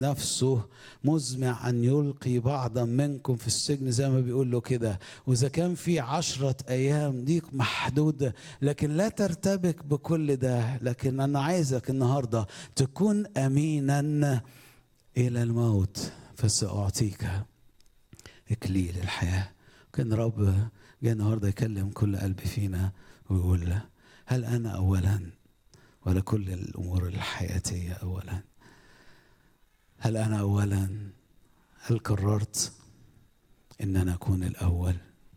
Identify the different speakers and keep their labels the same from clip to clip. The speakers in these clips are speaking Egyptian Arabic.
Speaker 1: نفسه مزمع أن يلقي بعضا منكم في السجن زي ما بيقول له كده وإذا كان في عشرة أيام دي محدودة لكن لا ترتبك بكل ده لكن أنا عايزك النهاردة تكون أمينا إلى الموت فسأعطيك إكليل الحياة كان رب جاء النهاردة يكلم كل قلب فينا ويقول له هل أنا أولا ولا كل الأمور الحياتية أولا هل أنا أولا هل قررت إن أنا أكون الأول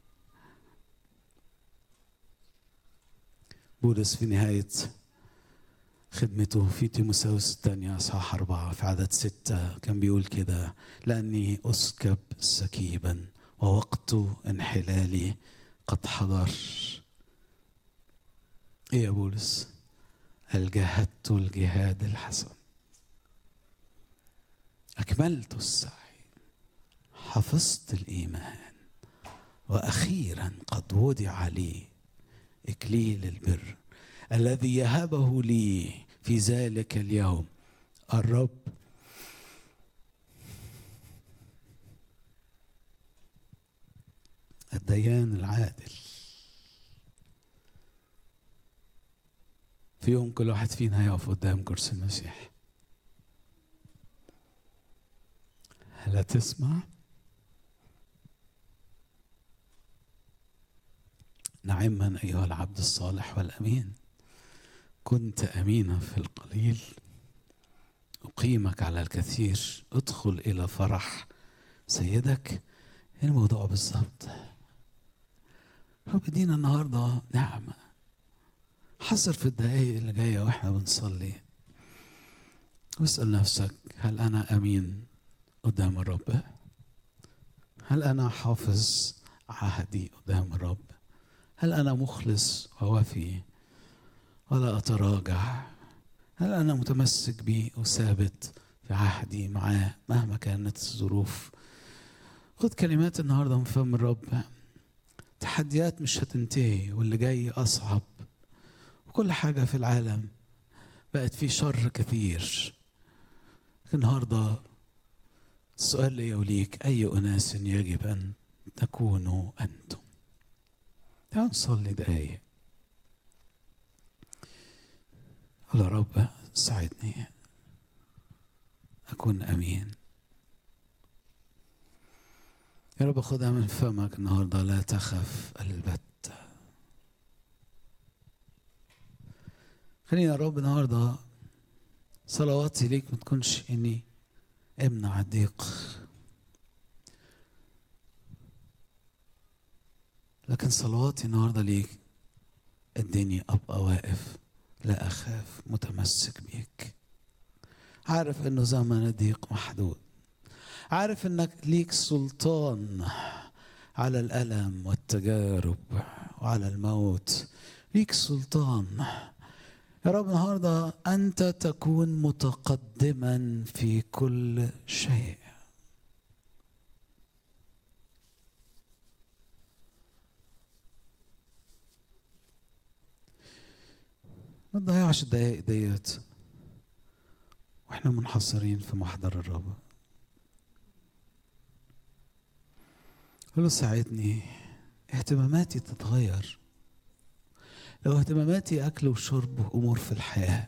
Speaker 1: بولس في نهاية خدمته في تيموساوس الثانية أصحاح أربعة في عدد ستة كان بيقول كده لأني أسكب سكيبا ووقت انحلالي قد حضر إيه يا بولس الجهدت الجهاد الحسن أكملت السعي حفظت الإيمان وأخيرا قد وضع لي إكليل البر الذي يهبه لي في ذلك اليوم الرب الديان العادل في يوم كل واحد فينا هيقف قدام كرسي المسيح هل تسمع نعما ايها العبد الصالح والامين كنت امينا في القليل اقيمك على الكثير ادخل الى فرح سيدك الموضوع بالظبط رب ادينا النهارده نعمه حصر في الدقايق اللي جايه واحنا بنصلي واسال نفسك هل انا امين قدام الرب هل انا حافظ عهدي قدام الرب هل انا مخلص ووفي ولا اتراجع هل انا متمسك بيه وثابت في عهدي معاه مهما كانت الظروف خد كلمات النهارده من فم الرب تحديات مش هتنتهي واللي جاي اصعب وكل حاجه في العالم بقت فيه شر كثير النهارده السؤال لي وليك أي أناس يجب أن تكونوا أنتم تعالوا نصلي دقايق قول يا رب ساعدني أكون أمين يا رب خدها من فمك النهارده لا تخف البتة خلينا يا رب النهارده صلواتي ليك ما تكونش اني امنع الضيق لكن صلواتي النهارده ليك اديني ابقى واقف لا اخاف متمسك بيك عارف انه زمن الضيق محدود عارف انك ليك سلطان على الالم والتجارب وعلى الموت ليك سلطان يا رب النهارده انت تكون متقدما في كل شيء ما تضيعش الدقايق ديت واحنا منحصرين في محضر الرب قول له ساعدني اهتماماتي تتغير لو اهتماماتي أكل وشرب وأمور في الحياة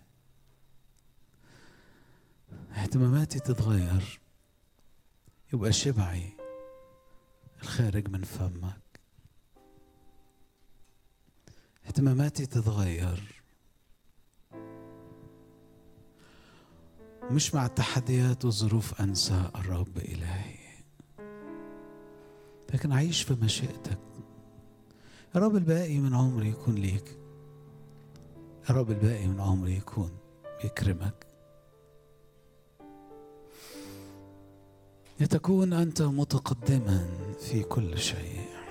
Speaker 1: اهتماماتي تتغير يبقى شبعي الخارج من فمك اهتماماتي تتغير مش مع التحديات والظروف أنسى الرب إلهي لكن أعيش في مشيئتك يا رب الباقي من عمري يكون ليك يا رب الباقي من عمري يكون بيكرمك لتكون أنت متقدما في كل شيء